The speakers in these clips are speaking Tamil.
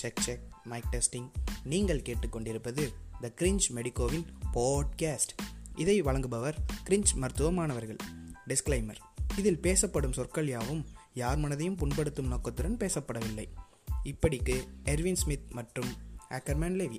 செக் செக் மைக் டெஸ்டிங் நீங்கள் கேட்டுக்கொண்டிருப்பது த கிரிஞ்ச் மெடிக்கோவின் பாட்காஸ்ட் இதை வழங்குபவர் கிரிஞ்ச் மருத்துவ மாணவர்கள் டிஸ்க்ளைமர் இதில் பேசப்படும் சொற்கள் யாவும் யார் மனதையும் புண்படுத்தும் நோக்கத்துடன் பேசப்படவில்லை இப்படிக்கு எர்வின் ஸ்மித் மற்றும் ஆக்கர்மேன் லேவி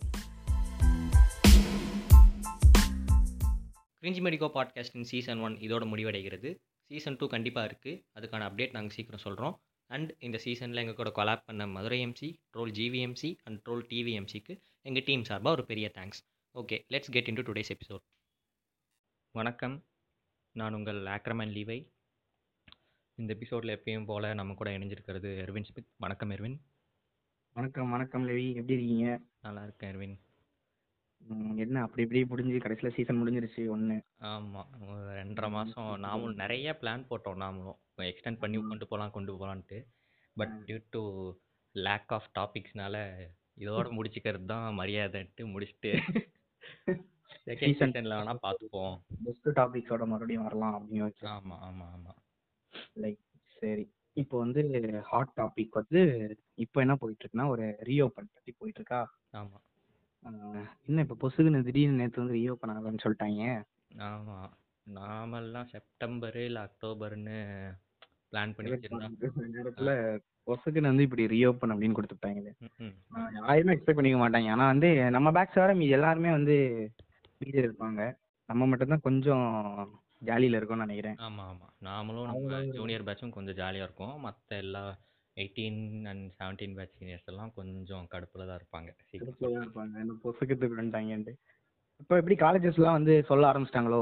கிரிஞ்சி மெடிக்கோ பாட்காஸ்டின் சீசன் ஒன் இதோட முடிவடைகிறது சீசன் டூ கண்டிப்பாக இருக்குது அதுக்கான அப்டேட் நாங்கள் சீக்கிரம் சொல்கிறோம் அண்ட் இந்த சீசனில் எங்கள் கூட கொலாப் பண்ண Madurai MC troll GVMC and troll டிவிஎம்சிக்கு எங்கள் டீம் சார்பாக ஒரு பெரிய thanks okay let's get into today's episode வணக்கம் நான் உங்கள் ஆக்ரமன் லீவை இந்த எபிசோடில் எப்பயும் போல் நம்ம கூட இணைஞ்சிருக்கிறது எர்வின் ஸ்மித் வணக்கம் எர்வின் வணக்கம் வணக்கம் லவி எப்படி இருக்கீங்க நல்லா இருக்கேன் எர்வின் ம், என்ன அப்படி இப்படி முடிஞ்சு கடைசியில் சீசன் முடிஞ்சிருச்சு ஒன்று ஆமாம் ஒரு ரெண்டரை மாதம் நாமளும் நிறைய பிளான் போட்டோம் நாமளும் எக்ஸ்டெண்ட் பண்ணி ம். கொண்டு போகலாம் கொண்டு போகலான்ட்டு but due to lack of டாபிக்ஸ்னால இதோட முடிச்சுக்கிறது தான் மரியாதைன்ட்டு முடிச்சுட்டு செகண்ட் Season- சீசனில் வேணால் பார்த்துப்போம் பெஸ்ட் டாபிக்ஸோட மறுபடியும் வரலாம் அப்படின்னு வச்சு ஆமாம் ஆமாம் ஆமாம் லைக் சரி இப்போ வந்து ஹாட் டாபிக் வந்து இப்போ என்ன போயிட்டு இருக்குன்னா ஒரு ரீஓப்பன் பற்றி போயிட்டு இருக்கா ஆமாம் ஆஹ், என்ன இப்போ பொசுகுன்னு திடீர்னு நேற்று வந்து ரீஓப்பன் ஆகலன்னு சொல்லிட்டாங்க ஆமாம் நாமெல்லாம் செப்டம்பரு இல்லை அக்டோபர்னு பிளான் பண்ணி வச்சுருந்தோம் இந்த நேரத்தில் பொசுகுன்னு வந்து இப்படி ரீஓப்பன் அப்படின்னு கொடுத்துட்டாங்களே ம் ஆஹ், யாருமே எக்ஸ்பெக்ட் பண்ணிக்க மாட்டாங்க ஆனால் வந்து நம்ம பேக்ஸ் வேற மீதி எல்லாருமே வந்து வீடியோ இருப்பாங்க நம்ம மட்டும்தான் கொஞ்சம் ஜாலியில் இருக்கோம்னு நினைக்கிறேன் ஆமாம் ஆமாம் நாமளும் நம்ம அவங்க- ஜூனியர் பேட்சும் கொஞ்சம் ஜாலியாக இருக்கும் மற்ற எல்லா eighteen and seventeen batch seniors எல்லாம் கொஞ்சம் கடுப்பில் தான் இருப்பாங்க கடுப்புல தான் இருப்பாங்க இந்த பொசுக்கத்துக்கு வந்துட்டாங்கன்ட்டு இப்போ எப்படி காலேஜஸ்லாம் வந்து சொல்ல ஆரம்பிச்சிட்டாங்களோ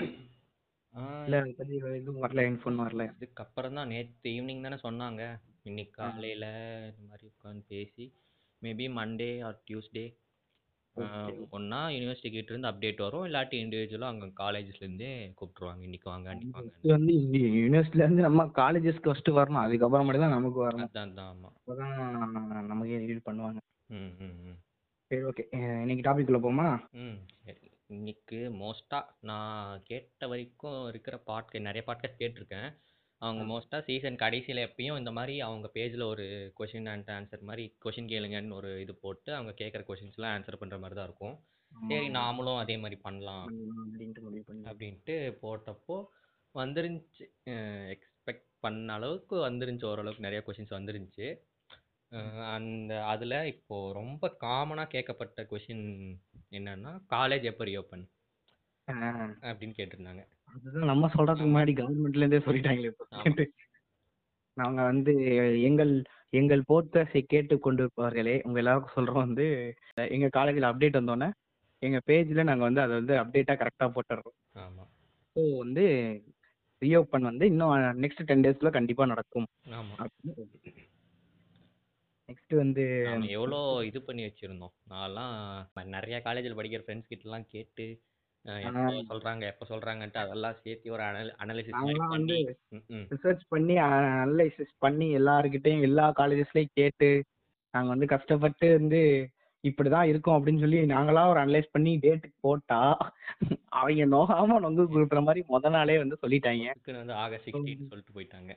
இல்லை அதை பற்றி எதுவும் வரல இன்ஃபோன் வரல இதுக்கப்புறம் தான் நேற்று ஈவினிங் தானே சொன்னாங்க இன்னைக்கு காலையில் இந்த மாதிரி உட்காந்து பேசி maybe Monday or Tuesday Okay. ஒன்றா யூனிவர்சிட்டி கிட்ட இருந்து அப்டேட் வரும் இல்லாட்டி இண்டிவிஜுவலாக அங்கே காலேஜஸ்லேருந்தே கூப்பிட்ருவாங்க இன்னைக்கு வாங்க அன்னைக்கு வாங்க ஃபர்ஸ்ட் வந்து யூனிவர்சிட்டில இருந்து நம்ம காலேஜஸ்க்கு ஃபர்ஸ்ட் வரணும் அதுக்கப்புறம் மட்டும் தான் நமக்கு வரணும் அதான் அதான் ஆமாம் அப்பதான் நமக்கே ரீட் பண்ணுவாங்க ம் ம் ம் சரி ஓகே இன்னைக்கு டாபிக் உள்ள போமா ம் சரி இன்னைக்கு மோஸ்ட்டாக நான் கேட்ட வரைக்கும் இருக்கிற பாட்க நிறைய பாட்காஸ்ட் கேட்டிருக்கேன் அவங்க மோஸ்ட்டாக சீசன் கடைசியில் எப்பயும் இந்த மாதிரி அவங்க பேஜில் ஒரு கொஷின் அண்ட் ஆன்சர் மாதிரி கொஷின் கேளுங்கன்னு ஒரு இது போட்டு அவங்க கேட்குற கொஷின்ஸ்லாம் ஆன்சர் பண்ணுற மாதிரி தான் இருக்கும் சரி நாமளும் அதே மாதிரி பண்ணலாம் அப்படின்ட்டு முடிவு பண்ணி அப்படின்ட்டு போட்டப்போ வந்துருந்துச்சு எக்ஸ்பெக்ட் பண்ண அளவுக்கு வந்துருந்துச்சு ஓரளவுக்கு நிறைய கொஷின்ஸ் வந்துருந்துச்சு அஹ் அந்த அதில் இப்போது ரொம்ப காமனாக கேட்கப்பட்ட கொஷின் என்னன்னா காலேஜ் எப்போ ரீஓப்பன் ஆஹ், அப்படின்னு கேட்டிருந்தாங்க அதுதான் நம்ம சொல்றதுக்கு முன்னாடி கவர்மெண்ட்ல இருந்தே சொல்லிட்டாங்களே இப்போ. நாங்க வந்து எங்கள் எங்கள் போட்காஸ்டை கேட்டு கொண்டிருப்பவர்களே உங்க எல்லாருக்கும் சொல்றோம் வந்து எங்க காலேஜில் அப்டேட் வந்தோடனே எங்க பேஜ்ல நாங்க வந்து அதை வந்து அப்டேட்டா கரெக்டா போட்டுடுறோம் ஆமாம் ஸோ வந்து ரீஓப்பன் வந்து இன்னும் நெக்ஸ்ட் டென் டேஸ்ல கண்டிப்பா நடக்கும் ஆமாம் நெக்ஸ்ட் வந்து நாம எவ்வளோ இது பண்ணி வச்சுருந்தோம் நான்லாம் நிறைய காலேஜில் படிக்கிற ஃப்ரெண்ட்ஸ் கிட்டலாம் கேட்டு அஹ் எப்போ சொல்கிறாங்க எப்போ சொல்கிறாங்கன்ட்டு அதெல்லாம் சேர்த்து ஒரு அனல் அனாலிசிஸ் மாதிரி நாங்களாம் பண்ணி வந்து ம் ம் ரிசர்ச் பண்ணி அனலைசிஸ் பண்ணி எல்லாருக்கிட்டையும் எல்லா காலேஜஸ்லயும் கேட்டு நாங்க வந்து கஷ்டப்பட்டு வந்து இப்படிதான் இருக்கும் அப்படின்னு சொல்லி நாங்களா ஒரு அனலைஸ் பண்ணி டேட்டுக்கு போட்டா அவங்க நோகாம நொங்கு கொடுக்குற மாதிரி முத நாளே வந்து சொல்லிட்டாங்க அதுக்குன்னு வந்து ஆகஸ்ட் சிக்ஸ்டீன் சொல்லிட்டு போயிட்டாங்க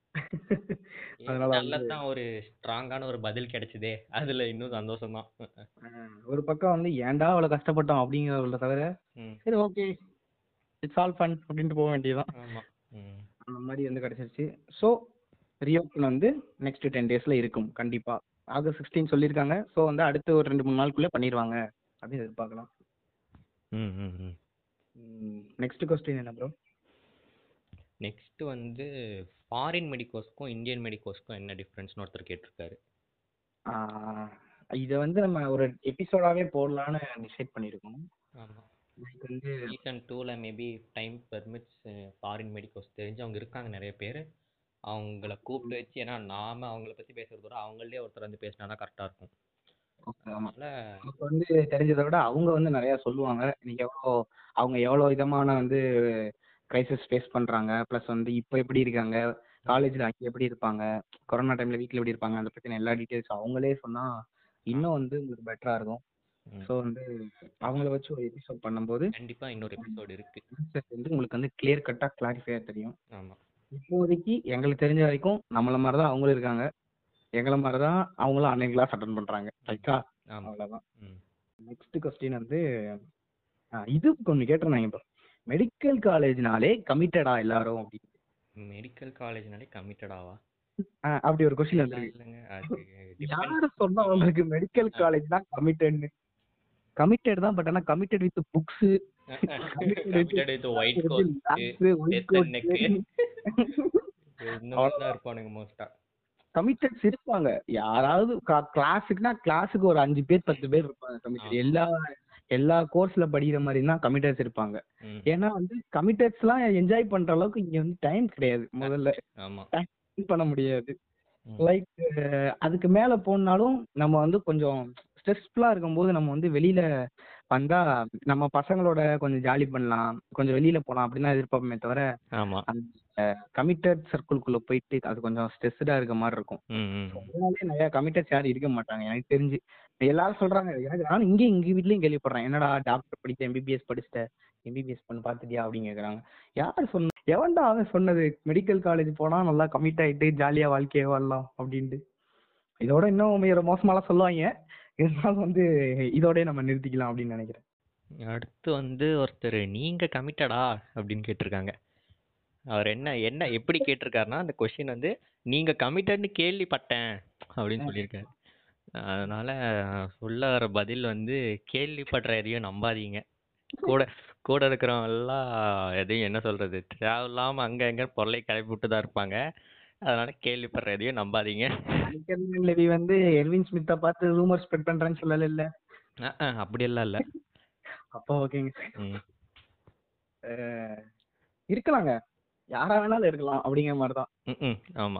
அதனால நல்ல தான் ஒரு ஸ்ட்ராங்கான ஒரு பதில் கிடைச்சதே அதுல இன்னும் சந்தோஷம் தான் அஹ் ஒரு பக்கம் வந்து ஏன்டா அவ்வளவு கஷ்டப்பட்டோம் அப்படிங்கிறத தவிர ம் சரி ஓகே இட்ஸ் ஆல் ஃபன் அப்படின்ட்டு போக வேண்டியதுதான் ஆமா ம் அந்த மாதிரி வந்து கிடைச்சிருச்சு ஸோ ரீஓப்பன் வந்து நெக்ஸ்ட் டென் டேஸ்ல இருக்கும் கண்டிப்பா ஆகஸ்ட் சிக்ஸ்டீன் சொல்லியிருக்காங்க ஸோ வந்து அடுத்து ஒரு ரெண்டு மூணு நாளுக்குள்ள பண்ணிடுவாங்க அப்படின்னு எதிர்பார்க்கலாம் ம் ம் ம் நெக்ஸ்ட் கொஸ்டின் என்ன ப்ரோ நெக்ஸ்ட் வந்து ஃபாரின் மெடிக்கோஸ்க்கும் இந்தியன் மெடிக்கோஸ்க்கும் என்ன டிஃப்ரென்ஸ்னு ஒருத்தர் கேட்டிருக்காரு இதை வந்து நம்ம ஒரு எபிசோடாவே போடலான்னு டிசைட் பண்ணியிருக்கோம் ஆமா இதுக்கு வந்து சீசன் டூவில் maybe time permits foreign medicos தெரிஞ்சவங்க இருக்காங்க நிறைய பேர் அவங்கள கூப்பிட்டு வச்சு ஏன்னா நாம அவங்கள பற்றி பேசுறத விட அவங்களே ஒருத்தர் வந்து பேசினா தான் கரெக்டாக இருக்கும் ஆமா அதனால நமக்கு வந்து தெரிஞ்சதை விட அவங்க வந்து நிறைய சொல்லுவாங்க இன்னைக்கு எவ்வளோ அவங்க எவ்வளோ விதமான வந்து கிரைசிஸ் ஃபேஸ் பண்றாங்க ப்ளஸ் வந்து இப்போ எப்படி இருக்காங்க காலேஜில் அங்கே எப்படி இருப்பாங்க கொரோனா டைம்ல வீட்டில் எப்படி இருப்பாங்க அதை பற்றின எல்லா டீட்டெயில்ஸ் அவங்களே சொன்னா இன்னும் வந்து உங்களுக்கு பெட்டரா இருக்கும் ம். ஸோ வந்து அவங்கள வச்சு ஒரு எபிசோட் பண்ணும்போது கண்டிப்பா இன்னொரு எபிசோடு இருக்கு ஆன்சர் வந்து உங்களுக்கு வந்து கிளியர் கட்டா கிளாரிஃபையா தெரியும் ஆமா இப்போதைக்கு எங்களுக்கு தெரிஞ்ச வரைக்கும் நம்மள மாதிரி தான் அவங்களும் இருக்காங்க எங்களை மாதிரி தான் அவங்களும் ஆன்லைன் கிளாஸ் அட்டன் பண்றாங்க ரைட்டா ஆமாம் அவ்வளவுதான் ம் நெக்ஸ்ட் கொஸ்டின் வந்து ஆ, இது கொஞ்சம் கேட்டிருந்தாங்க இப்போ மெடிக்கல் காலேஜ்னாலே கமிட்டடா எல்லாரும் அப்படின்னு மெடிக்கல் காலேஜ்னாலே கமிட்டடாவா ஆ, அப்படி ஒரு கொஸ்டின் வந்திருக்கு இல்லைங்க அது depends. யாரு சொன்னா உங்களுக்கு மெடிக்கல் காலேஜ் தான் கமிட்டட்னு கமிட்டட் தான் பட் ஆனா committed with books committed with white coat death and neck. இந்த மாதிரி தான் இருப்பானுங்க மோஸ்டா கமிட்டட்ஸ் இருப்பாங்க யாராவது கிளாஸுக்குனா கிளாஸுக்கு ஒரு அஞ்சு பேர் பத்து பேர் இருப்பாங்க கமிட்டட் ஆமா. எல்லா எல்லா கோர்ஸ்ல படிக்கிற மாதிரி தான் கமிட்டட்ஸ் இருப்பாங்க ஏன்னா வந்து கமிட்டட்ஸ் எல்லாம் என்ஜாய் பண்ற அளவுக்கு இங்க வந்து டைம் கிடையாது முதல்ல ஆமா இது பண்ண முடியாது ம். லைக் அதுக்கு மேல போனாலும் நம்ம வந்து கொஞ்சம் ஸ்ட்ரெஸ்ஃபுல்லா இருக்கும்போது நம்ம வந்து வெளியில வந்தா நம்ம பசங்களோட கொஞ்சம் ஜாலி பண்ணலாம் கொஞ்சம் வெளியில போலாம் அப்படின்னு தான் எதிர்பார்ப்போமே தவிர ஆமா கமிட்டட் சர்க்கிள்குள்ள போயிட்டு அது கொஞ்சம் ஸ்ட்ரெஸ்டா இருக்க மாதிரி இருக்கும் ம் ம் அதனாலே நிறைய கமிட்டட்ஸ் யாரும் இருக்க மாட்டாங்க எனக்கு தெரிஞ்சு எல்லாரும் சொல்றாங்க எனக்கு நானும் இங்கே எங்க வீட்லயும் கேள்விப்படுறேன் என்னடா டாக்டர் படிச்ச எம்பிபிஎஸ் படிச்சிட்ட எம்பிபிஎஸ் பண்ண பார்த்துட்டியா அப்படின்னு கேக்குறாங்க யார் சொன்ன எவன்டா அவன் சொன்னது மெடிக்கல் காலேஜ் போனா நல்லா கமிட் ஆயிட்டு ஜாலியா வாழ்க்கையை வாழலாம் அப்படின்ட்டு இதோட இன்னும் மிக மோசமாலாம் சொல்லுவாங்க இருந்தாலும் வந்து இதோடய நம்ம நிறுத்திக்கலாம் அப்படின்னு நினைக்கிறேன் அடுத்து வந்து ஒருத்தர் நீங்க கமிட்டடா அப்படின்னு கேட்டிருக்காங்க அவர் என்ன என்ன எப்படி கேட்டிருக்காருன்னா அந்த கொஸ்டின் வந்து நீங்க கமிட்டட்னு கேள்விப்பட்டேன் அப்படின்னு சொல்லியிருக்காரு அதனால சொல்ல வர பதில் வந்து கேள்விப்படுற எதையும் நம்பாதீங்க கூட கூட இருக்கிறவங்க எல்லாம் எதையும் என்ன சொல்றது தேவையில்லாம அங்க எங்க பொருளை கிளப்பி விட்டு தான் இருப்பாங்க அதனால கேள்விப்படுற எதையும் நம்பாதீங்க அல்கெர்மன் லெவி வந்து எல்வின் ஸ்மித்தை பார்த்து ரூமர் ஸ்ப்ரெட் பண்றேன்னு சொல்லல இல்ல அஹ் அஹ், அப்படியெல்லாம் இல்ல அப்போ ஓகேங்க ம் அஹ் இருக்கலாங்க யாரா வேணாலும் இருக்கலாம் அப்படிங்கிற மாதிரி தான் ம், ம் ஆமா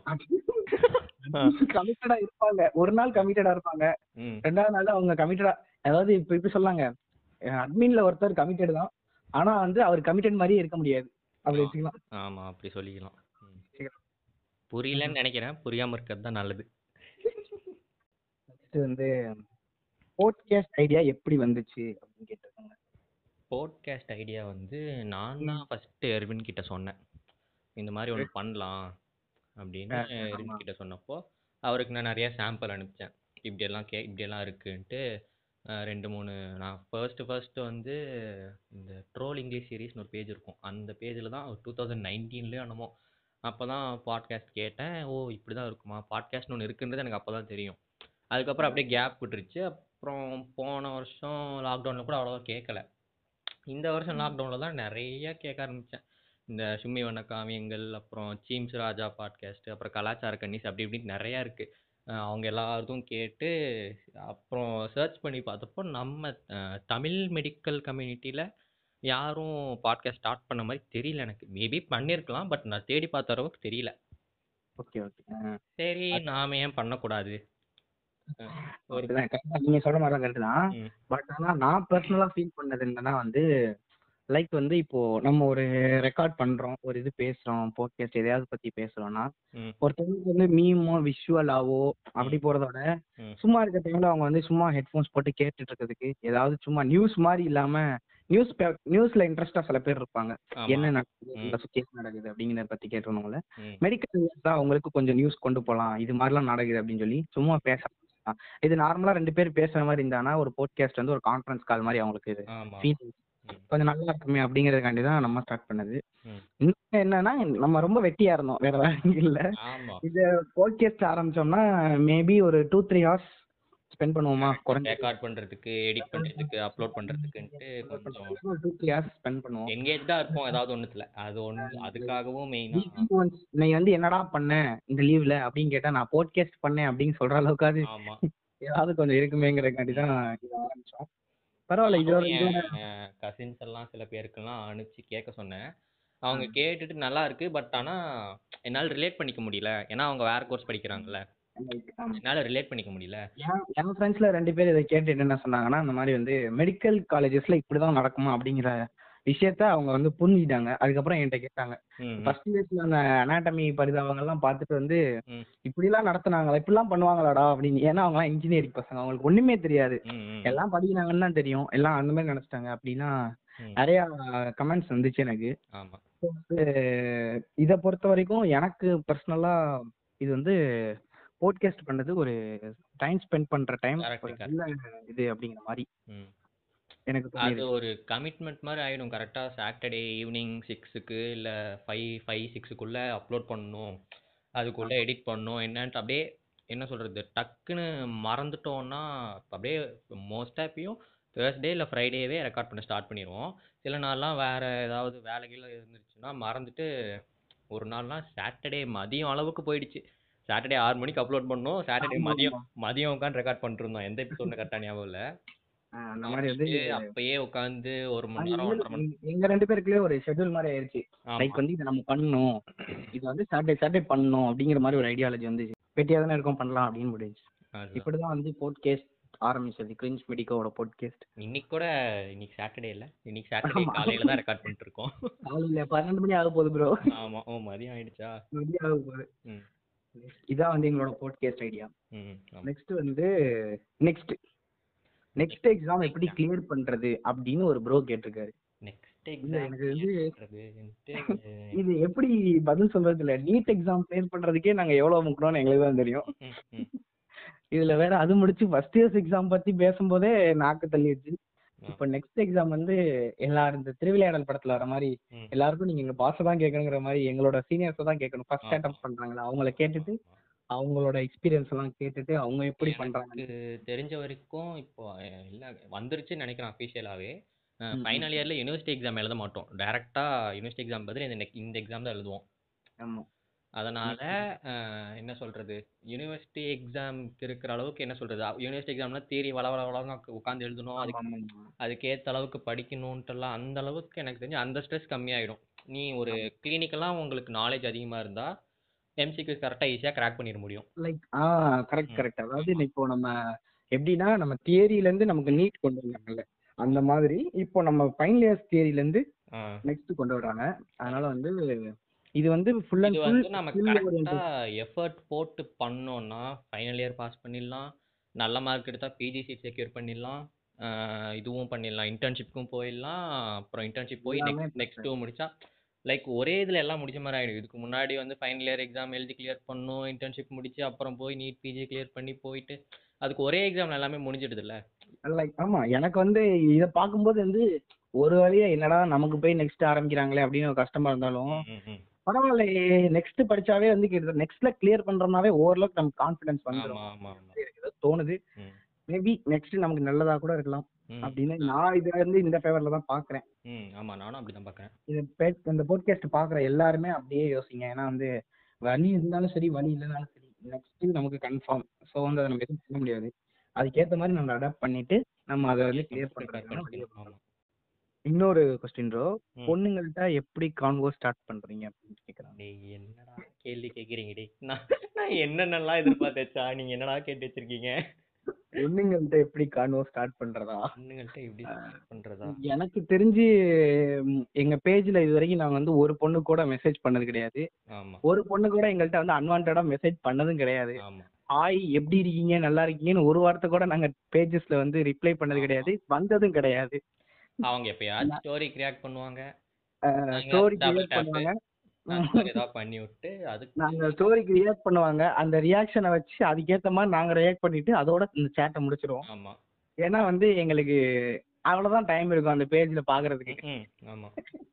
கமிட்டடா இருப்பாங்க ஒரு நாள் கமிட்டடா இருப்பாங்க ம் ரெண்டாவது நாள் அவங்க கமிட்டடா அதாவது இப்ப இப்படி சொல்லாங்க அட்மின்ல ஒருத்தர் கமிட்டட் தான் ஆனா வந்து அவர் கமிட்டட் மாதிரியே இருக்க முடியாது அப்படி ஆ. வச்சுக்கலாம் ஆமா அப்படி சொல்லிக்கலாம் ம். புரியலன்னு நினைக்கிறேன் புரியாம இருக்கிறது தான் நல்லது நெக்ஸ்ட் வந்து போட்காஸ்ட் ஐடியா எப்படி வந்துச்சு அப்படின்னு கேட்டிருக்காங்க போட்காஸ்ட் ஐடியா வந்து நான் தான் ஃபர்ஸ்ட் எர்வின் கிட்ட சொன்னேன் இந்த மாதிரி ஒன்று பண்ணலாம் அப்படின்னு ஆ, ஆமா. எர்வின் கிட்ட சொன்னப்போ அவருக்கு நான் நிறைய சாம்பிள் அனுப்பிச்சேன் இப்படியெல்லாம் கே இப்படியெல்லாம் இருக்குன்ட்டு ஆ, ரெண்டு மூணு நான் ஃபர்ஸ்ட்டு ஃபர்ஸ்ட்டு வந்து இந்த ட்ரோல் இங்கிலீஷ் சீரிஸ்னு ஒரு பேஜ் இருக்கும் அந்த பேஜில் தான் டூ தௌசண்ட் நைன்டீன்லேயோ என்னமோ அப்போ தான் பாட்காஸ்ட் கேட்டேன் ஓ இப்படி தான் இருக்குமா பாட்காஸ்ட்னு ஒன்று இருக்குன்றது எனக்கு அப்போ தான் தெரியும் அதுக்கப்புறம் அப்படியே கேப் விட்டுருச்சு அப்புறம் போன வருஷம் லாக்டவுனில் கூட அவ்வளோவா கேட்கல இந்த வருஷம் லாக்டவுனில் தான் நிறைய கேட்க ஆரம்பித்தேன் இந்த சும்மி வண்ண காவியங்கள் அப்புறம் சீம்ஸ் ராஜா பாட்காஸ்ட் அப்புறம் கலாச்சார கன்னிஸ் அப்படி இப்படின்னு நிறையா இருக்குது அவங்க எல்லாருதும் கேட்டு அப்புறம் சர்ச் பண்ணி பார்த்தப்போ நம்ம அஹ், தமிழ் மெடிக்கல் கம்யூனிட்டியில் யாரும் பாட்காஸ்ட் ஸ்டார்ட் பண்ண மாதிரி தெரியல எனக்கு மேபி பண்ணியிருக்கலாம் பட் நான் தேடி பார்த்த அளவுக்கு தெரியல ஓகே ஓகே சரி நாம ஏன் பண்ணக்கூடாது அஹ், ஒரு நீங்க சொல்ற மாதிரி தான் கரெக்ட் தான் ம். பட் ஆனா நான் பர்சனலா ஃபீல் பண்ணது என்னன்னா வந்து லைக் வந்து இப்போ நம்ம ஒரு ரெக்கார்ட் பண்றோம் ஒரு இது பேசுறோம் போட்காஸ்ட் எதையாவது பத்தி பேசுறோம்னா ம். ஒருத்தவங்களுக்கு வந்து மீமோ விஷுவலாவோ அப்படி போறதோட ம். சும்மா இருக்க டைம்ல அவங்க வந்து சும்மா ஹெட்ஃபோன்ஸ் போட்டு கேட்டுட்டு இருக்கிறதுக்கு ஏதாவது சும்மா நியூஸ் மாதிரி இல்லாம நியூஸ் நியூஸ்ல இன்ட்ரெஸ்டா சில பேர் இருப்பாங்க ஆமா. என்ன நடக்குது ம். இந்த சுத்தி என்ன நடக்குது அப்படிங்கிறத பத்தி கேட்டுருந்தவங்கள ம். மெடிக்கல் நியூஸ் தான் அவங்களுக்கு கொஞ்சம் நியூஸ் கொண்டு போகலாம் இது மாதிரிலாம் நடக்குது அப்படின்னு சொல்லி சும்மா பேச ஆரம்பிச்சிட்டான். இது நார்மலா ரெண்டு பேர் பேசுற மாதிரி இருந்தானா ஒரு போட்காஸ்ட் வந்து ஒரு கான்ஃபரன்ஸ் கால் மாதிரி அவங்களுக்கு இது ஆமா ஃபீல் ம். கொஞ்சம் நல்லா இருக்குமே அப்படிங்கறதுக்காண்டி தான் நம்ம ஸ்டார்ட் பண்ணது ம். இன்னும் என்னன்னா நம்ம ரொம்ப வெட்டியா இருந்தோம் வேற வேற இல்ல ஆமா இது போட்காஸ்ட் ஆரம்பிச்சோம்னா மேபி ஒரு டூ த்ரீ ஹவர்ஸ் ஸ்பெண்ட் பண்ணுவோமா குறைஞ்ச ரெக்கார்ட் பண்றதுக்கு எடிட் பண்றதுக்கு அப்லோட் பண்றதுக்குன்ட்டு கொஞ்சம் டூ த்ரீ ஹவர்ஸ் ஸ்பெண்ட் பண்ணுவோம் எங்கேஜ்டா இருப்போம் ஏதாவது ஒண்ணுத்துல அது ஒண்ணு அதுக்காகவும் மெயினா Weekly once நீ வந்து என்னடா பண்ண இந்த லீவ்ல அப்படின்னு கேட்டா நான் போட்காஸ்ட் பண்ணேன் அப்படின்னு சொல்ற அளவுக்காவது ஆமா ஏதாவது கொஞ்சம் இருக்குமேங்கிறதுக்காண்டி தான் இது ஆரம்பிச்சோம் பரவாயில்ல இதோட இதோட கசின்ஸ் எல்லாம் சில பேருக்கெல்லாம் அனுப்பிச்சு கேட்க சொன்னேன் அவங்க கேட்டுட்டு நல்லா இருக்கு பட் ஆனா என்னால ரிலேட் பண்ணிக்க முடியல ஏன்னா அவங்க வேற கோர்ஸ் படிக்கிறாங்கல்ல ஆமா. என்னால ரிலேட் பண்ணிக்க முடியல என் என் ஃப்ரெண்ட்ஸ்ல ரெண்டு பேர் இதை கேட்டுட்டு என்ன சொன்னாங்கன்னா இந்த மாதிரி வந்து மெடிக்கல் காலேஜஸ்ல இப்படிதான் நடக்குமா அப்படிங்கிற விஷயத்த அவங்க வந்து புரிஞ்சுட்டாங்க அதுக்கப்புறம் என்கிட்ட கேட்டாங்க ம், ஃபர்ஸ்ட் இயர்ஸ்ல அந்த அனாட்டமி பரிதாபங்கள் எல்லாம் பார்த்துட்டு வந்து ம். இப்படிலாம் நடத்துனாங்களா இப்படிலாம் பண்ணுவாங்களாடா அப்படின்னு ஏன்னா அவங்க இன்ஜினியரிங் பசங்க அவங்களுக்கு ஒண்ணுமே தெரியாது ம், ம், எல்லாம் படிக்கிறாங்கன்னு தான் தெரியும் எல்லாம் அந்த மாதிரி நினைச்சிட்டாங்க அப்படின்னா ம். நிறைய கமெண்ட்ஸ் வந்துச்சு எனக்கு ஆமா வந்து இதை பொறுத்த வரைக்கும் எனக்கு பர்சனலா இது வந்து போட்காஸ்ட் பண்றது ஒரு டைம் ஸ்பெண்ட் பண்ற டைம் Correct, ஒரு correct. நல்ல இது அப்படிங்கிற மாதிரி ம் எனக்கு அது தோணியது ஒரு கமிட்மெண்ட் மாதிரி ஆயிடும் கரெக்டாக சாட்டர்டே ஈவினிங் சிக்ஸுக்கு இல்லை ஃபைவ் ஃபைவ் சிக்ஸுக்குள்ளே அப்லோட் பண்ணணும் அதுக்குள்ளே எடிட் பண்ணணும் என்னன்ட்டு அப்படியே என்ன சொல்கிறது டக்குன்னு மறந்துட்டோம்னா இப்ப அப்படியே மோஸ்ட்டாக எப்பயும் தேர்ஸ்டே இல்லை ஃப்ரைடேவே ரெக்கார்ட் பண்ண ஸ்டார்ட் பண்ணிடுவோம் சில நாள்லாம் வேறு ஏதாவது வேலைகள் இருந்துருச்சுன்னா மறந்துட்டு ஒரு நாள்லாம் சாட்டர்டே மதியம் அளவுக்கு போயிடுச்சு சாட்டர்டே ஆறு மணிக்கு அப்லோட் பண்ணோம் சாட்டர்டே ஆமா, மதியம் ஆமா. மதியம் உட்காந்து ரெக்கார்ட் பண்ணிட்டு இருந்தோம் எந்த எபிசோட்னு கரெக்டாக ஞாபகம் இல்லை ஆஹ் அந்த மாதிரி வந்து அப்பயே உட்காந்து ஒரு மணி அது நேரம் ஒன்றரை மணி எங்க- எங்க ரெண்டு பேருக்குள்ளே ஒரு ஷெட்யூல் மாதிரி ஆயிருச்சு லைக் ஆமா வந்து இதை நம்ம பண்ணணும் இது வந்து சாட்டர்டே சாட்டர்டே பண்ணணும் அப்படிங்கிற மாதிரி ஒரு ஐடியாலஜி வந்துச்சு வெட்டியா தானே இருக்கும் பண்ணலாம் அப்படின்னு முடிஞ்சு அதுதான். இப்படிதான் வந்து போட்காஸ்ட் ஆரம்பிச்சது கிரிஞ்ச் மெடிக்கோட போட்காஸ்ட் இன்னைக்கு கூட இன்னைக்கு சாட்டர்டே இல்ல இன்னைக்கு சாட்டர்டே ஆமா. காலையில தான் ரெக்கார்ட் பண்ணிட்டு இருக்கோம் காலையில பன்னெண்டு மணி ஆக போகுது ப்ரோ ஆமா ஓ மதியம் ஆயிடுச்சா மணி ஆக போகுது ம் இதான் வந்து எங்களோட போட்காஸ்ட் ஐடியா ம் ஆமா நெக்ஸ்ட் வந்து நெக்ஸ்ட் நெக்ஸ்ட் எக்ஸாம் எப்படி கிளியர் பண்றது அப்படின்னு ஒரு ப்ரோ கேட்டிருக்காரு நெக்ஸ்ட் இல்ல, எக்ஸாம் எனக்கு வந்து- பண்றதுன்ட்டு இது எப்படி பதில் சொல்றது இல்ல நீட் எக்ஸாம் கிளியர் பண்றதுக்கே நாங்க எவ்வளவு முக்கணும்னு எங்களுக்கு தான் தெரியும் ம், ம், இதுல வேற அது முடிச்சு ஃபர்ஸ்ட் இயர்ஸ் எக்ஸாம் பத்தி பேசும்போதே நாக்கு தள்ளிடுச்சு ஆ. இப்போ நெக்ஸ்ட் எக்ஸாம் வந்து எல்லாரும் இந்த திருவிளையாடல் படத்துல வர மாதிரி ம். எல்லாருக்கும் நீங்க எங்க பாஸ் தான் கேட்கணுங்கிற மாதிரி எங்களோட சீனியர்ஸ் தான் கேட்கணும் ஃபர்ஸ்ட் ஆமா. அட்டம் பண்றாங்களா அவங்கள கேட்டுட்டு ஆமா. அவங்களோட எக்ஸ்பீரியன்ஸ் எல்லாம் கேட்டுட்டு அவங்க எப்படி பண்றாங்க எனக்கு தெரிஞ்ச வரைக்கும் இப்போ அஹ், இல்ல வந்துருச்சுன்னு நினைக்கிறேன் அஃபிஷியலாவே ம். ஃபைனல் இயர்ல யூனிவர்சிட்டி எக்ஸாம் எழுத மாட்டோம் டைரக்டா யூனிவர்சிட்டி எக்ஸாம் பதில் இந்த next- இந்த எக்ஸாம் தான் எழுதுவோம் ஆமா அதனால அஹ், என்ன சொல்றது யூனிவர்சிட்டி எக்ஸாம்க்கு இருக்கிற அளவுக்கு என்ன சொல்றது யூனிவர்சிட்டி எக்ஸாம்னா தியரி வள வள வளன்னு உட்காந்து எழுதணும் அதுக்கு ஆமா, ஆமா. அதுக்கேற்ற அளவுக்கு படிக்கணுன்ட்டுலாம் அந்த அளவுக்கு எனக்கு தெரிஞ்சு அந்த ஸ்ட்ரெஸ் கம்மியாயிடும் நீ ஒரு கிளினிக்கெல்லாம் உங்களுக்கு நாலேஜ் அதிகமா இருந்தா எம்சிக்கு கரெக்டாக ஈஸியாக கிராக் பண்ணிட முடியும் like ah correct hmm. Correct அதாவது இப்போ நம்ம எப்படின்னா நம்ம தியரியில இருந்து நமக்கு நீட் கொண்டு வந்தாங்கல்ல அந்த மாதிரி இப்போ நம்ம ஃபைனல் இயர்ஸ் தியரியில இருந்து ஆ. நெக்ஸ்ட் கொண்டு வராங்க அதனால வந்து இது வந்து ஃபுல் அண்ட் இது ஃபுல் வந்து நம்ம கரெக்டாக எஃபர்ட் போட்டு பண்ணோம்னா ஃபைனல் இயர் பாஸ் பண்ணிடலாம் நல்ல மார்க் எடுத்தால் பிஜி சீட் செக்யூர் பண்ணிடலாம் ஆஹ் இதுவும் பண்ணிடலாம் இன்டர்ன்ஷிப்க்கும் போயிடலாம் அப்புறம் இன்டர்ன்ஷிப் போய் எல்லாமே நெக்ஸ்ட் நெக்ஸ்ட் டூ முடிச்சா லைக் ஒரே இதில் எல்லாம் முடிச்ச மாதிரி ஆகிடும் இதுக்கு முன்னாடி வந்து ஃபைனல் இயர் எக்ஸாம் எழுதி கிளியர் பண்ணணும் இன்டர்ன்ஷிப் முடிச்சு அப்புறம் போய் நீட் பிஜி கிளியர் பண்ணி போயிட்டு அதுக்கு ஒரே எக்ஸாம்ல எல்லாமே முடிஞ்சிடுதுல்ல லைக் ஆமா எனக்கு வந்து இத பார்க்கும்போது வந்து ஒரு வழியா என்னடா நமக்கு போய் நெக்ஸ்ட் ஆரம்பிக்கிறாங்களே அப்படின்னு ஒரு கஷ்டமா இருந்தாலும் ம், ம். பரவாயில்லையே நெக்ஸ்ட் படிச்சாவே வந்து கிட்டத்தட்ட நெக்ஸ்ட்ல கிளியர் பண்றோம்னாவே ஓரளவுக்கு நமக்கு கான்ஃபிடன்ஸ் ஆமா வந்துடும் ஆமா ஆமா ஏதோ தோணுது ம். மேபி நெக்ஸ்ட் நமக்கு நல்லதா கூட இருக்கலாம் ம், அப்படின்னு நான் இதை வந்து இந்த ஃபேவர்ல தான் பாக்குறேன் ம் ஆமா நானும் அப்படிதான் பார்க்கறேன் இது பே- இந்த போட்காஸ்ட் பாக்குற எல்லாருமே அப்படியே யோசிங்க ஏன்னா வந்து வலி இருந்தாலும் சரி வலி இல்லைனாலும் சரி நெக்ஸ்ட் நமக்கு கன்ஃபார்ம் ஸோ வந்து அதை நம்ம எதுவும் பண்ண முடியாது அதுக்கேற்ற மாதிரி நம்ம அடாப்ட் பண்ணிட்டு நம்ம அதை வந்து கிளியர் prepare பண்றதுக்கான வழியை பண்ணிக்கணும். ஆமா. இன்னொரு கொஸ்டின் ப்ரோ ம். பொண்ணுங்கள்ட்ட எப்படி கான்வோ ஸ்டார்ட் பண்றீங்க அப்படின்னு கேக்குறாங்க டேய் என்னடா கேள்வி கேக்குறீங்க டேய் நான் நான் என்னென்னலாம் எதிர்பார்த்தேச்சா நீங்க என்னடா கேட்டு வச்சிருக்கீங்க பொண்ணுங்கள்ட்ட எப்படி கான்வோ ஸ்டார்ட் பண்றதா பொண்ணுங்கள்ட்ட எப்படி start பண்றதா எனக்கு தெரிஞ்சு ம், எங்க பேஜ்ல இது வரைக்கும் நாங்க வந்து ஒரு பொண்ணு கூட மெசேஜ் பண்ணது கிடையாது ஆமா ஒரு பொண்ணு கூட எங்கள்கிட்ட வந்து அன்வான்டா மெசேஜ் பண்ணதும் கிடையாது ஆமா ஹாய் எப்படி இருக்கீங்க நல்லா இருக்கீங்கன்னு ஒரு வார்த்தை கூட நாங்க பேஜஸ்ல வந்து ரிப்ளை பண்ணது ஆமா. கிடையாது வந்ததும் கிடையாது அவங்க எப்பயாச்சும் ஸ்டோரிக்கு ரியாக்ட் பண்ணுவாங்க ஸ்டோரி double கிரியேட் tap. பண்ணுவாங்க அந்த மாதிரி ஏதாவது பண்ணி விட்டு அதுக்கு நாங்க ஸ்டோரிக்கு ரியாக்ட் பண்ணுவாங்க அந்த ரியாக்ஷனை வச்சு அதுக்கேத்த மாதிரி நாங்க ரியாக்ட் பண்ணிட்டு அதோட இந்த சேட்டை முடிச்சிருவோம் ஆமா ஏன்னா வந்து எங்களுக்கு அவ்வளவுதான் டைம் இருக்கும் அந்த பேஜ்ல பாக்குறதுக்கு ம், ஆமா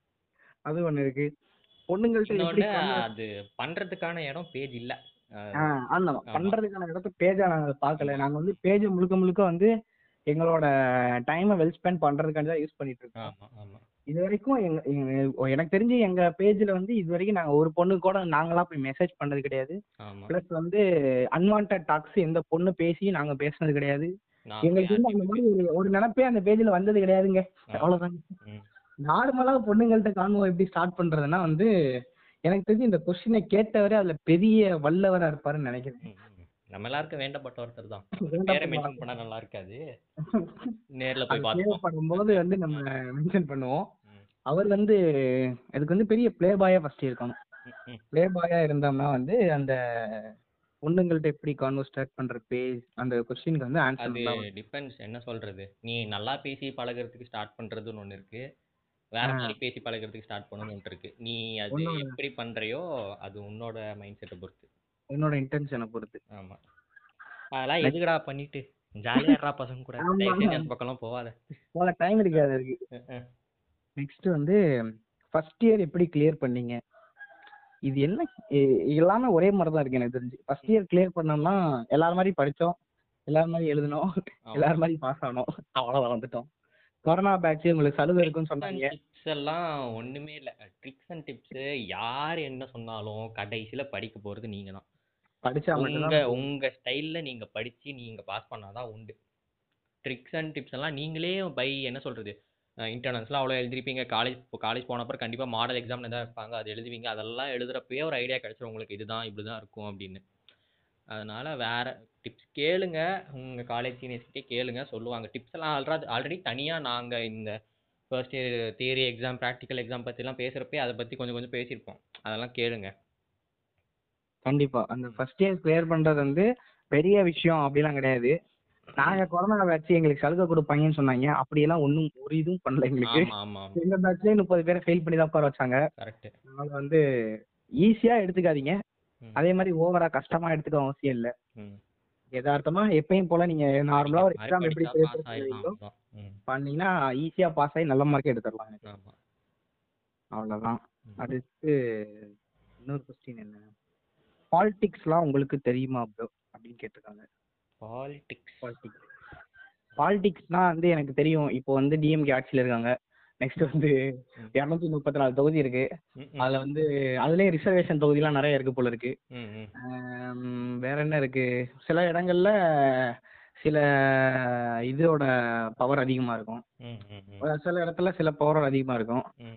அது ஒண்ணு இருக்கு பொண்ணுங்கள்ட்ட எப்படி இன்னொன்னு அது பண்றதுக்கான இடம் பேஜ் இல்ல அஹ் ஆ, அந்த ஆமா. பண்றதுக்கான இடத்த பேஜா நாங்க பார்க்கல நாங்க வந்து பேஜ் முழுக்க முழுக்க வந்து எங்களோட டைமை வெல் ஸ்பெண்ட் பண்றதுக்காண்டி தான் யூஸ் பண்ணிட்டு இருக்கோம் ஆமா ஆமா இது வரைக்கும் எங்க எங்க- எனக்கு தெரிஞ்சு எங்க பேஜ்ல வந்து இது வரைக்கும் நாங்க ஒரு பொண்ணு கூட நாங்களா போய் மெசேஜ் பண்ணது கிடையாது ஆமா பிளஸ் வந்து அன்வான்ட் டாக்ஸ் எந்த பொண்ணு பேசி நாங்க பேசுனது கிடையாது நான் எங்களுக்கு வந்து அந்த மாதிரி ஒரு ஒரு நினைப்பே அந்த பேஜ்ல வந்தது கிடையாதுங்க அவ்வளவுதான் ம். நார்மலா பொண்ணுங்கள்ட்ட கான்வோ எப்படி ஸ்டார்ட் பண்றதுன்னா வந்து எனக்கு தெரிஞ்சு இந்த கொஸ்டினை கேட்டவரே அதுல பெரிய வல்லவரா இருப்பாருன்னு நினைக்கிறேன் ம், ம். நம்ம எல்லாருக்கும் வேண்டப்பட்ட ஒருத்தர் தான் பேரை வேண்டப்பட்ட மென்ஷன் பண்ணா நல்லா இருக்காது நேர்ல போய் அது பார்த்துப்போம் தேவைப்படும்போது வந்து நம்ம மென்ஷன் பண்ணுவோம் ம். அவர் வந்து அதுக்கு வந்து பெரிய ப்ளே பாயா ஃபர்ஸ்ட் இருக்கணும் ம், ம். ப்ளே பாயா இருந்தோம்னா வந்து அந்த பொண்ணுங்கள்ட்ட எப்படி கான்வோ ஸ்டார்ட் பண்ற பேஜ் அந்த கொஸ்டினுக்கு வந்து அது ஆன்சர் டிபெண்ட்ஸ் என்ன சொல்றது நீ நல்லா பேசி பழகுறதுக்கு ஸ்டார்ட் பண்றதுன்னு ஒண்ணு இருக்கு வேற ஆ. மாதிரி பேசி பழகுறதுக்கு ஸ்டார்ட் பண்ணணும்னு ஒன்று இருக்கு நீ அது ஒண்ணு- எப்படி பண்றியோ அது உன்னோட மைண்ட் செட்டை பொறுத்து என்னோட இன்டென்ஷனை பொறுத்து ஆமா அதெல்லாம் எதுக்குடா பண்ணிட்டு ஜாலியா இருடா பசங்க கூட ஆமா, தயவு செஞ்சு ஆமா. அந்த பக்கம்லாம் போகாத போல டைம் இருக்காது இருக்கு அஹ் அஹ். நெக்ஸ்ட் வந்து ஃபர்ஸ்ட் இயர் எப்படி கிளியர் பண்ணீங்க இது என்ன இ- எல்லாமே ஒரே மாதிரி தான் இருக்கு எனக்கு தெரிஞ்சு ஃபர்ஸ்ட் இயர் கிளியர் பண்ணோம்னா எல்லாரும் மாதிரி படிச்சோம் எல்லாரும் மாதிரி எழுதணும் ஆமா. எல்லாரும் மாதிரி பாஸ் ஆனோம் அவ்வளவுதான் வந்துட்டோம் கொரோனா பேட்ச் உங்களுக்கு சலுகை இருக்குன்னு சொன்னாங்க டிப்ஸ் எல்லாம் ஒண்ணுமே இல்ல ட்ரிக்ஸ் அண்ட் டிப்ஸ் யார் என்ன சொன்னாலும் கடைசியில படிக்க போறது நீங்க தான் படிச்சா உங்க மட்டும்தான் உங்க ஸ்டைல்ல நீங்க படிச்சு நீங்க பாஸ் பண்ணாதான் உண்டு ட்ரிக்ஸ் அண்ட் டிப்ஸ் எல்லாம் நீங்களே பை என்ன சொல்றது இன்டர்னல்ஸ்லாம் அவ்வளோ எழுதிருப்பீங்க காலேஜ் இப்போ காலேஜ் போன அப்புறம் கண்டிப்பா மாடல் எக்ஸாம் எதாவது வைப்பாங்க அது எழுதுவீங்க அதெல்லாம் எழுதுறப்பயே ஒரு ஐடியா கிடைச்சிரும் உங்களுக்கு இதுதான் இப்படிதான் இருக்கும் அப்படின்னு அதனால வேற டிப்ஸ் கேளுங்க உங்க காலேஜ் சீனியர்ஸ்கிட்டே கேளுங்க சொல்லுவாங்க டிப்ஸ் எல்லாம் ஆல்ரெடி ஆல்ரெடி தனியா நாங்க இந்த first year theory exam practical exam பற்றிலாம் பேசுகிறப்பே அதை பற்றி கொஞ்சம் கொஞ்சம் பேசியிருப்போம் அதெல்லாம் கேளுங்க கண்டிப்பா அந்த ஃபர்ஸ்ட் இயர் கிளியர் பண்றது வந்து பெரிய விஷயம் அப்படிலாம் கிடையாது நாங்க கொரோனா பேட்ச் எங்களுக்கு சலுகை கொடுப்பாங்கன்னு சொன்னாங்க அப்படியெல்லாம் ஒண்ணும் ஒரு இதுவும் பண்ணல எங்களுக்கு ஆமாம் ஆமாம் ஆமாம் எங்க பேட்ச்லயே முப்பது பேரை ஃபெயில் பண்ணி தான் உட்கார வச்சாங்க கரெக்டு அதனால வந்து ஈஸியா எடுத்துக்காதீங்க ம். அதே மாதிரி ஓவரா கஷ்டமா எடுத்துக்க அவசியம் இல்ல ம் யதார்த்தமா எப்பயும் போல நீங்க நார்மலா ஒரு எக்ஸாம் எப்படி பாஸ் prepare ஆயிடலாம் பண்ணுவீங்களோ அவ்வளோதான் ம் பண்ணீங்கன்னா ஈஸியா பாஸ் ஆகி நல்ல மார்க் எடுத்துடலாம் எனக்கு ஆமாம் அவ்வளவுதான் ம். அடுத்து இன்னொரு கொஸ்டின் என்ன பாலிடிக்ஸ்லாம் உங்களுக்கு தெரியுமா ப்ரோ அப்படின்னு கேட்டிருக்காங்க பாலிடிக்ஸ் பாலிடிக்ஸ் பாலிடிக்ஸ்னா வந்து எனக்கு தெரியும் இப்போ வந்து டிஎம்கே ஆட்சியில் இருக்காங்க நெக்ஸ்ட் வந்து ம். இரநூத்தி முப்பத்தி நாலு தொகுதி இருக்கு ம் அதுல வந்து அதுலயே ரிசர்வேஷன் தொகுதிலாம் நிறைய இருக்கு போல இருக்கு ம் ம் ஆம், வேற என்ன இருக்கு சில இடங்கள்ல சில இதோட பவர் அதிகமா இருக்கும் ம் ம் ம் ஒரு சில இடத்துல சில பவர் அதிகமா இருக்கும் ம்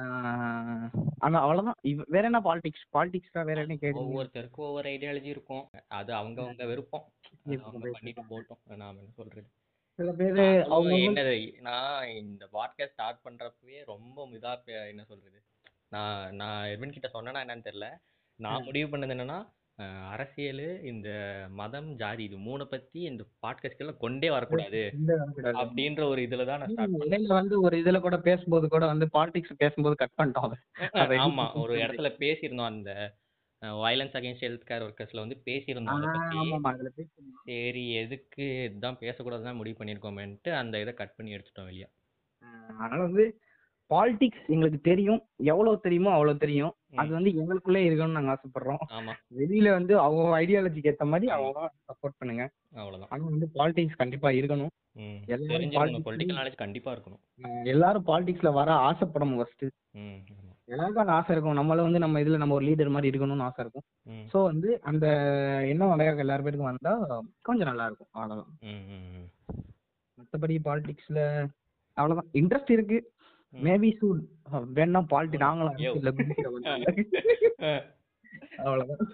ஆஹ் ஆனா அவ்வளவுதான் இவ்- வேற என்ன பாலிடிக்ஸ் பாலிடிக்ஸ்ல வேற என்ன கேட்டீங்க ஒவ்வொருத்தருக்கும் ஒவ்வொரு ஐடியாலஜி இருக்கும் அது அவங்கவங்க விருப்பம் அது விருப்பம் அவங்க பேசலாம். பண்ணிட்டு போட்டோம் நாம என்ன சொல்றது சில பேர் அதுவும் அவங்க என்னது நான் இந்த பாட்காஸ்ட் ஸ்டார்ட் பண்றப்பவே ரொம்ப இதா பே- என்ன சொல்றது நான் நான் எர்வின் கிட்ட சொன்னேனா என்னன்னு தெரியல நான் முடிவு பண்ணது என்னன்னா அஹ், அரசியல் இந்த மதம் ஜாதி இது மூணை பத்தி இந்த பாட்காஸ்ட்ல கொண்டே வரக்கூடாது இந்த வரக்கூடாது. அப்படின்ற ஒரு இதுல தான் நான் ஸ்டார்ட் பண்ணேன் இடையில வந்து ஒரு இதுல கூட பேசும்போது கூட வந்து பாலிடிக்ஸ் பேசும்போது கட் பண்ணிட்டோம் அதை. அதை ஆமா ஒரு இடத்துல பேசியிருந்தோம் அந்த வயலன்ஸ் அகைன்ஸ்ட் ஹெல்த் கேர் ஒர்க்கர்ஸ்ல வந்து பேசியிருந்தோம் அதை ஆஹ் பத்தி ஆமாமா அதுல பேசணும். சரி எதுக்கு இதுதான் பேசக்கூடாதுதான் முடிவு பண்ணியிருக்கோமேன்ட்டு அந்த இதை கட் பண்ணி எடுத்துட்டோம் வெளியே ஆஹ் அதனால வந்து பாலிடிக்ஸ் எங்களுக்கு தெரியும் எவ்வளவு தெரியுமோ அவ்வளவு தெரியும் அது வந்து எங்களுக்குள்ளே இருக்கணும்னு நாங்க ஆசைப்படுறோம் ஆமா வெளியில வந்து அவங்க ஐடியாலஜிக்கு ஏத்த மாதிரி அவங்க சப்போர்ட் பண்ணுங்க அவ்வளவுதான் ஆனா வந்து பாலிடிக்ஸ் கண்டிப்பா இருக்கணும் ம் எல்லாரும் தெரிஞ்சுக்கணும் politics- பொலிட்டிக்கல் நாலேஜ் கண்டிப்பா இருக்கணும் ஆஹ் எல்லாரும் பாலிடிக்ஸ்ல வர ஆசைப்படணும் ஃபர்ஸ்ட் ம் ஆமா எல்லாருக்கும் அந்த ஆசை இருக்கும் நம்மள வந்து நம்ம இதுல நம்ம ஒரு லீடர் மாதிரி இருக்கணும்னு ஆசை இருக்கும் ம் சோ வந்து அந்த எண்ணம் நிறைய எல்லார் பேருக்கும் வந்தா கொஞ்சம் நல்லா இருக்கும் அவ்வளவுதான் ம் ம் ம் மத்தபடி பாலிடிக்ஸ்ல அவ்வளவுதான் இன்ட்ரெஸ்ட் இருக்கு ம். மேபி சூட் வேணா பாலிட்டி நாங்களும் யோ. அரசியல்ல குதிக்கிறோம் அஹ், அவ்வளவுதான்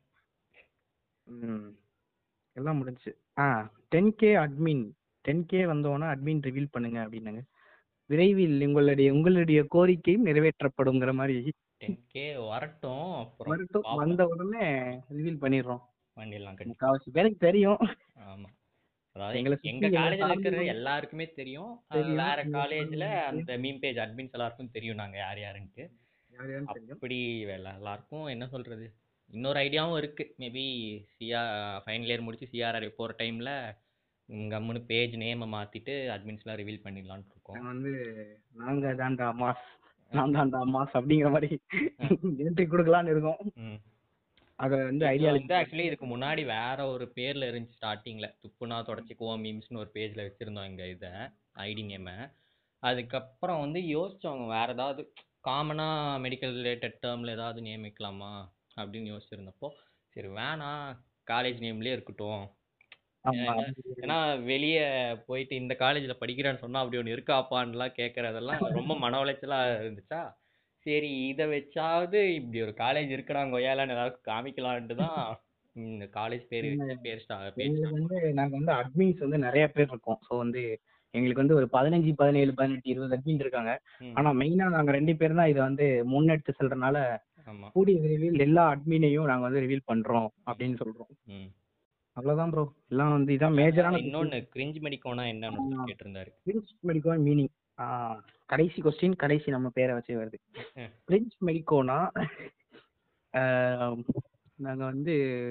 ம் எல்லாம் முடிஞ்சுச்சு ஆ ten K admin ten K வந்தோன்னா அட்மின் ரிவீல் பண்ணுங்க அப்படின்னாங்க விரைவில் உங்களுடைய உங்களுடைய கோரிக்கையும் நிறைவேற்றப்படுங்கிற மாதிரி 10K வரட்டும் அப்புறம் வரட்டும் பார்ப்போம். வந்த உடனே ரிவீல் பண்ணிடுறோம் பண்ணிடலாம் கண்டிப்பா முக்காவாசி பேருக்கு தெரியும் ஆமா அதாவது எங்களை சுத்தி எங்க எங்களை காலேஜ்ல சார்ந்து இருக்கிற எல்லாருக்குமே தெரியும் அஹ் தெரியும். வேற எங்க காலேஜ்ல college அந்த மீம் பேஜ் அட்மின்ஸ் எல்லாருக்கும் தெரியும் நாங்க யார் யாருன்ட்டு யார் யாருன்னு தெரியும் அப்படி எல்லா- எல்லாருக்கும் என்ன சொல்றது இன்னொரு ஐடியாவும் இருக்கு மேபி சிஆர் ஃபைனல் இயர் முடிச்சு சிஆர்ஆர் போற டைம்ல கம்முன்னு பேஜ் நேமை மாத்திட்டு அட்மின்ஸ்லாம் ரிவீல் பண்ணிடலாம்னு இருக்கோம் நாங்க வந்து நாங்க தான்டா மாஸ் நான் தான்டா மாஸ் அப்படிங்கிற மாதிரி என்ட்ரி கொடுக்கலாம்னு இருக்கோம் ம் அத வந்து இது ஐடியா வந்து ஆக்சுவலி இதுக்கு முன்னாடி வேற ஒரு பேர்ல இருந்துச்சு ஸ்டார்டிங்ல துப்புனா தொடச்சிக்குவோம் மீம்ஸ்னு ஒரு பேஜ்ல வச்சிருந்தோம் எங்க இதை ஐடி நேம அதுக்கப்புறம் வந்து யோசிச்சோங்க வேற ஏதாவது காமனா மெடிக்கல் ரிலேட்டட் டேர்ம்ல ஏதாவது நியமிக்கலாமா அப்படின்னு யோசிச்சிருந்தப்போ சரி வேணாம் காலேஜ் நேம்லயே இருக்கட்டும் ஆமா ஏன்னா வெளியே போயிட்டு இந்த காலேஜ்ல படிக்கிறேன்னு சொன்னா அப்படி ஒன்று இருக்காப்பான்லாம் கேட்கறதெல்லாம் ரொம்ப மன உளைச்சலா இருந்துச்சா சரி இதை வச்சாவது இப்படி ஒரு காலேஜ் இருக்கடா கொய்யாலான்னு ஏதாவது காமிக்கலான்ட்டு தான் இந்த காலேஜ் பேர் வச்சு பேர் ஸ்டா பேர் எங்களுக்கு வந்து நாங்க வந்து அட்மின்ஸ் வந்து நிறைய பேர் இருக்கோம் ஸோ வந்து எங்களுக்கு வந்து ஒரு பதினஞ்சு பதினேழு பதினெட்டு இருபது அட்மின் இருக்காங்க ஆனா மெயினா நாங்க ரெண்டு பேர் தான் இதை வந்து முன்னெடுத்து செல்றதுனால ஆமா கூடிய விரைவில் எல்லா அட்மினையும் நாங்க வந்து ரிவீல் பண்றோம் அப்படின்னு சொல்றோம் ம் அவ்வளவுதான் ப்ரோ எல்லாம் வந்து இதான் மேஜரான இன்னொன்னு கிரிஞ்ச் மெடிக்கோனா என்னன்னு ஒருத்தர் கேட்டிருந்தாரு பிரின்ஸ் மெடிக்கோ மீனிங் கடைசி கொஸ்டின் கடைசி நம்ம பேரை வச்சு வருது ம். பிரின்ஸ் மெடிக்கோனா நாங்க வந்து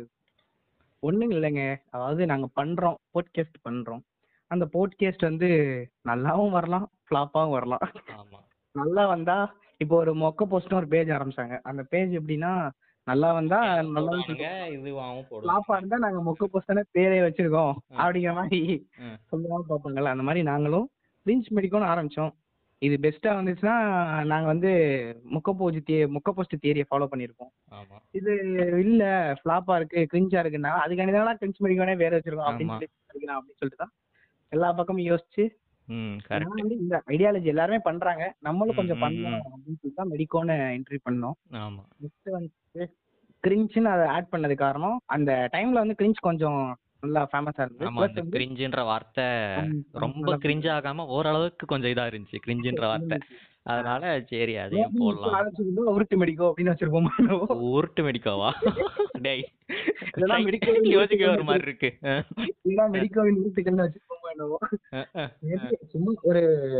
ஒண்ணுங்க இல்லைங்க அதாவது நாங்க பண்றோம் போட்காஸ்ட் பண்றோம் அந்த போட்காஸ்ட் வந்து நல்லாவும் வரலாம் ஃப்ளாப்பாவும் வரலாம் ஆமா நல்லா வந்தா இப்போ ஒரு மொக்க போஸ்ட்னு ஒரு பேஜ் ஆரம்பிச்சாங்க அந்த பேஜ் எப்படின்னா நல்லா வந்தா நல்லா போடுவானுங்க இதுவாகவும் போடுவாங்க ஃப்ளாப்பா இருந்தா நாங்க மொக்க போஸ்டான பேரே வச்சிருக்கோம் ம். அப்படிங்கிற மாதிரி ம். சொல்லுவாங்க பார்ப்பாங்கல்ல அந்த மாதிரி நாங்களும் ரிஞ்ச் மெடிக்கோன்னு ஆரம்பிச்சோம் இது பெஸ்டா வந்துச்சுன்னா நாங்க வந்து மொக்க போஜ் தே மொக்க போஸ்ட் தியரியை ஃபாலோ பண்ணியிருப்போம் ஆமா இது இல்ல ஃபிளாப்பா இருக்கு கிரிஞ்சா இருக்குன்னா அதுக்காண்டி தான் கிரிஞ்ச் மெடிக்கோனே பேர் வச்சிருக்கோம் அப்படின்னு ஆமா. சொல்லி படிக்கலாம் அப்படின்னு சொல்லிட்டு தான் எல்லா பக்கமும் யோசிச்சு ம் நான் கரெக்ட் வந்து இந்த ஐடியாலஜி எல்லாருமே பண்றாங்க நம்மளும் ம், கொஞ்சம் ம், பண்ணணும் அப்படின்னு சொல்லிட்டு தான் மெடிக்கோன்னு என்ட்ரி பண்ணோம் ஆமா நெக்ஸ்ட் வந்து கிரிஞ்சுன்னு அதை ஆட் பண்ணது காரணம் அந்த டைம்ல வந்து கிரிஞ்ச் கொஞ்சம் நல்லா ஃபேமஸா இருந்தது ஆமா Plus அந்த வந்து கிரிஞ்சுன்ற வார்த்தை ம், ரொம்ப நல்லா கிரிஞ்ச் ஆகாம ஓரளவுக்கு கொஞ்சம் இதா இருந்துச்சு கிரிஞ்சுன்ற வார்த்தை அதனால சரி அதையும் maybe இப்ப போடலாம் ஆரம்பிச்சிருந்தா உருட்டு மெடிக்கோ அப்படின்னு வச்சிருப்போம் உருட்டு மெடிக்காவா டேய் இதெல்லாம் medical யோசிக்க ஒரு மாதிரி இருக்கு அஹ், இல்ல மெடிக்கோவின் உருட்டுகள்னு வச்சிருப்போமோ என்னவோ அஹ், அஹ். Maybe சும்மா ஒரு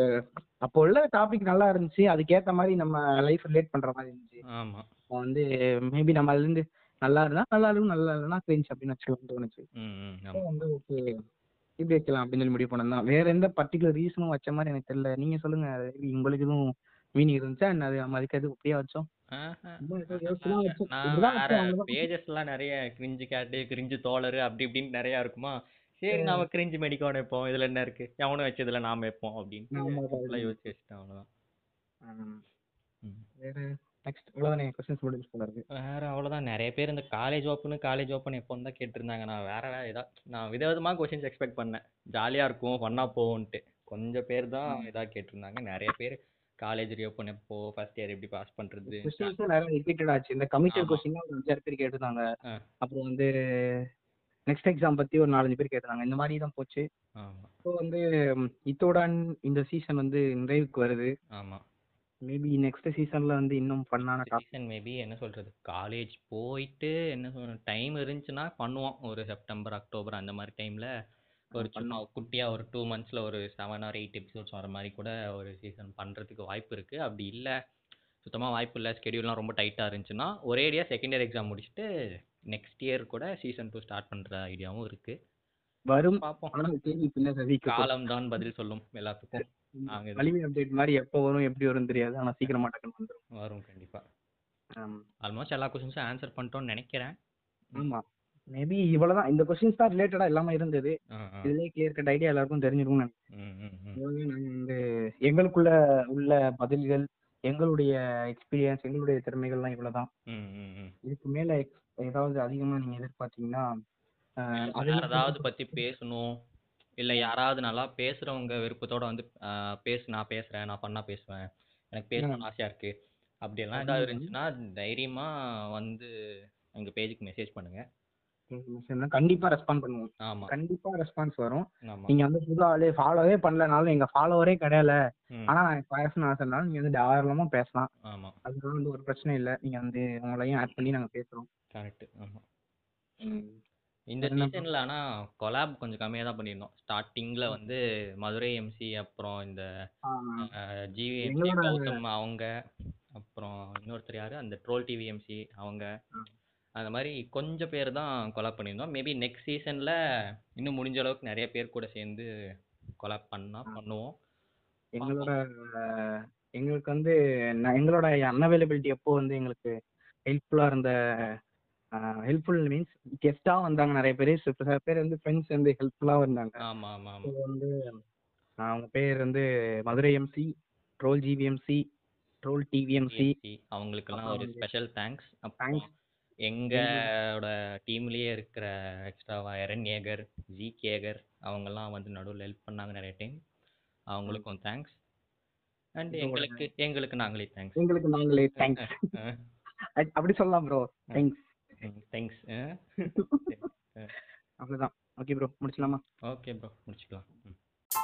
அப்போ உள்ள டாபிக் நல்லா இருந்துச்சு அதுக்கேத்த மாதிரி நம்ம லைஃப் ரிலேட் பண்ற மாதிரி இருந்துச்சு ஆமா அப்போ வந்து மேபி நம்ம அதுல இருந்து நல்லா இருந்தா நல்லா இருக்கும் நல்லா இல்லைன்னா கிரிஞ்ச் அப்படின்னு வச்சுக்கலாம் தோணுச்சு ம் ம் அப்போ ஆமா வந்து ஓகே இப்படி வைக்கலாம் அப்படின்னு சொல்லி முடிவு பண்ணது தான் வேற எந்த பர்டிகுலர் ரீசனும் வச்ச மாதிரி எனக்கு தெரியல நீங்க சொல்லுங்க அது உங்களுக்கு எதுவும் மீனிங் இருந்துச்சா என்ன அது நம்ம அதுக்கு எதுவும் அப்படியே வச்சோம் ஆஹா. சும்மா ஏதோ யோசிச்சுலாம் வச்சோம். நான் இப்படிதான் வேற வச்சோம், அவ்வளவுதான். பேஜஸ் எல்லாம் நிறைய கிரிஞ்சு கேட்டு கிரிஞ்சு தோழரு அப்படி இப்படின்னு நிறைய இருக்குமா சரி ம். நாம கிரிஞ்சு மெடிக்கோன் வைப்போம் இதுல என்ன இருக்கு எவனும் வச்சதுல நாம வைப்போம் அப்படின்னு ஆமா, சிம்பிளா correct. யோசிச்சு வச்சுட்டேன் அவ்வளவுதான் ஆம். ம். வேற நெக்ஸ்ட் அவ்வளோதானே கொஸ்டின்ஸ் முடிஞ்சு போல இருக்கு வேற அவ்வளவுதான் நிறைய பேர் இந்த காலேஜ் ஓப்பன் காலேஜ் ஓப்பன் எப்போ தான் கேட்டிருந்தாங்க நான் வேற வேற இதா நான் விதவிதமா கொஸ்டின்ஸ் எக்ஸ்பெக்ட் பண்ணேன் ஜாலியா இருக்கும் ஃபன்னா போகும்ன்ட்டு கொஞ்சம் பேர் தான் இதா கேட்டிருந்தாங்க நிறைய பேர் காலேஜ் ரீஓப்பன் எப்போ ஃபர்ஸ்ட் இயர் எப்படி பாஸ் பண்றது கொஸ்டின்ஸ் நிறைய ரிப்பீட்டட் ஆச்சு இந்த கமிட்டட் ஆமா. கொஸ்டின் ஒரு அஞ்சாறு பேர் கேட்டிருந்தாங்க ஆ. அப்புறம் வந்து நெக்ஸ்ட் எக்ஸாம் பத்தி ஒரு நாலஞ்சு பேர் கேட்டிருந்தாங்க இந்த மாதிரி தான் போச்சு ஆமா ஸோ வந்து ம், இத்தோடன் இந்த சீசன் வந்து நிறைவுக்கு வருது ஆமா மேபி நெக்ஸ்ட் சீசன்ல வந்து இன்னும் ஃபன்னான டாபிக் சீசன் மேபி என்ன சொல்றது காலேஜ் போயிட்டு என்ன சொல்றது டைம் இருந்துச்சுன்னா பண்ணுவோம் ஒரு செப்டம்பர் அக்டோபர் அந்த மாதிரி டைம்ல ஒரு சும்மா குட்டியா ஒரு டூ மந்த்ஸ்ல ஒரு செவன் ஆர் எயிட் எபிசோட்ஸ் வர மாதிரி கூட ஒரு சீசன் பண்றதுக்கு வாய்ப்பு இருக்கு அப்படி இல்ல சுத்தமா வாய்ப்பு இல்லை ஸ்கெடியூல்லாம் ரொம்ப டைட்டா இருந்துச்சுன்னா ஒரேடியா செகண்ட் இயர் எக்ஸாம் முடிச்சுட்டு நெக்ஸ்ட் இயர் கூட சீசன் டூ ஸ்டார்ட் பண்ற ஐடியாவும் இருக்கு வரும் பார்ப்போம் ஆனால் கேள்வி பின்ன சதிக்க காலம் தான் பதில் சொல்லும் எல்லாத்துக்கும் நாங்க இது வலிமை அப்டேட் மாதிரி எப்போ வரும் எப்படி வரும்னு தெரியாது ஆனா சீக்கிரமா டக்குன்னு வந்துரும் வரும் கண்டிப்பா ஆம். ஆல்மோஸ்ட் எல்லா கொஸ்டின்ஸும் ஆன்சர் பண்ணிட்டோம்னு நினைக்கிறேன் ஆமா மேபி இவ்வளவுதான் இந்த கொஸ்டின்ஸ் தான் ரிலேட்டடா எல்லாமே இருந்தது ஆ, ஆ. இதுலயே கிளியர் கட் ஐடியா எல்லாருக்கும் தெரிஞ்சிருக்கும் நினைக்கிறேன் ம், ம், ம். இவ்வளவுதான் நாங்க வந்து எங்களுக்குள்ள உள்ள பதில்கள் எங்களுடைய எக்ஸ்பீரியன்ஸ் எங்களுடைய திறமைகள்லாம் இவ்வளவுதான் ம், ம், ம். இதுக்கு மேல ex- ஏதாவது அதிகமா நீங்க எதிர்பார்த்தீங்கன்னா ஆஹ், வேற அதெல்லாம் ஏதாவது பத்தி பேசணும் இல்ல யாராவது நல்லா பேசுறவங்க விருப்பத்தோட வந்து ஆ, பேசு நான் பேசுறேன் நான் பண்ணா பேசுவேன் எனக்கு பேசணும்னு ஆசையா இருக்கு அப்படியெல்லாம் ஏதாவது இருந்துச்சுன்னா தைரியமா வந்து எங்க பேஜுக்கு மெசேஜ் பண்ணுங்க சொன்னா கண்டிப்பா ரெஸ்பாண்ட் பண்ணுவோம் ஆமா கண்டிப்பா ரெஸ்பான்ஸ் வரும் ஆமா நீங்க வந்து புது ஆளு ஃபாலோவே பண்ணலனாலும் எங்க ஃபாலோவரே கிடையாது ம், ஆனா நான் பேசணும் ஆசைனாலும் நீங்க வந்து தாராளமா பேசலாம் ஆமா அதுக்கு வந்து ஒரு பிரச்சனை இல்லை நீங்க வந்து உங்களையும் ஆட் பண்ணி நாங்க பேசுறோம் கரெக்ட் ஆமா இந்த அது என்ன சீசன்ல ஆனா கொலாப் கொஞ்சம் கம்மியா தான் பண்ணியிருந்தோம் ஸ்டார்டிங்ல வந்து மதுரை எம்சி அப்புறம் இந்த ஜிவி எம்சி எங்களோட- கௌதம் அவங்க அப்புறம் இன்னொருத்தர் யாரு அந்த ட்ரோல் டிவி எம்சி அவங்க ம். அந்த மாதிரி கொஞ்சம் பேர் தான் கொலாப் பண்ணியிருந்தோம் மேபி நெக்ஸ்ட் சீசன்ல இன்னும் முடிஞ்ச அளவுக்கு நிறைய பேர் கூட சேர்ந்து கொலாப் பண்ணா பண்ணுவோம் எங்களோட அஹ், எங்களுக்கு வந்து ந- எங்களோட அன்அவைலபிலிட்டி எப்போ வந்து எங்களுக்கு ஹெல்ப்ஃபுல்லா இருந்த ஹெல்ப்ஃபுல் மீன்ஸ் கெஸ்டா வந்தாங்க நிறைய பேர் சில பேர் வந்து ஃப்ரெண்ட்ஸ் வந்து ஹெல்ப்ஃபுல்லா இருந்தாங்க ஆமா ஆமா ஆமா So வந்து ஆஹ், அவங்க பேர் வந்து Madurai MC troll GVMC troll TVMC TVMC அவங்களுக்கெல்லாம் ஒரு அப்புறம் ஸ்பெஷல் தேங்க்ஸ் அப்புறம் Thanks. எங்களோட டீம்லயே இருக்கிற எக்ஸ்ட்ராவா எரன் ஏகர் ஜி கேகர் அவங்கெல்லாம் வந்து நடுவில் ஹெல்ப் பண்ணாங்க நிறைய டைம் அவங்களுக்கும் தேங்க்ஸ் அண்ட் இதோட எங்களுக்கு எங்களுக்கு நாங்களே தேங்க்ஸ் எங்களுக்கு நாங்களே தேங்க்ஸ் அப்படி சொல்லலாம் ப்ரோ தேங்க்ஸ் தேங்க்ஸ் அவ்வளவுதான் ஓகே ப்ரோ முடிச்சலாமா ஓகே ப்ரோ முடிச்சுக்கலாம் ம்.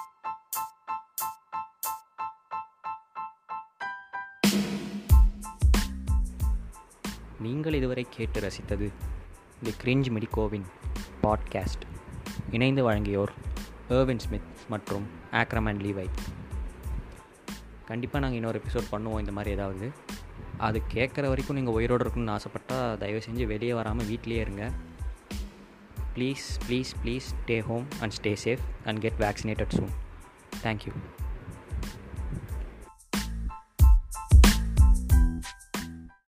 நீங்கள் இதுவரை கேட்டு ரசித்தது தி கிரிஞ்ச் மெடிகோவின் பாட்காஸ்ட் இணைந்து வழங்கியோர் ஏர்வின் ஸ்மித் மற்றும் ஆக்ரமேன் லீவை கண்டிப்பாக நாங்கள் இன்னொரு எபிசோட் பண்ணுவோம் இந்த மாதிரி ஏதாவது அது கேட்குற வரைக்கும் நீங்கள் உயிரோடு இருக்கணும்னு ஆசைப்பட்டால் தயவு செஞ்சு வெளியே வராமல் வீட்லேயே இருங்க please please please stay home and stay safe and get vaccinated soon thank you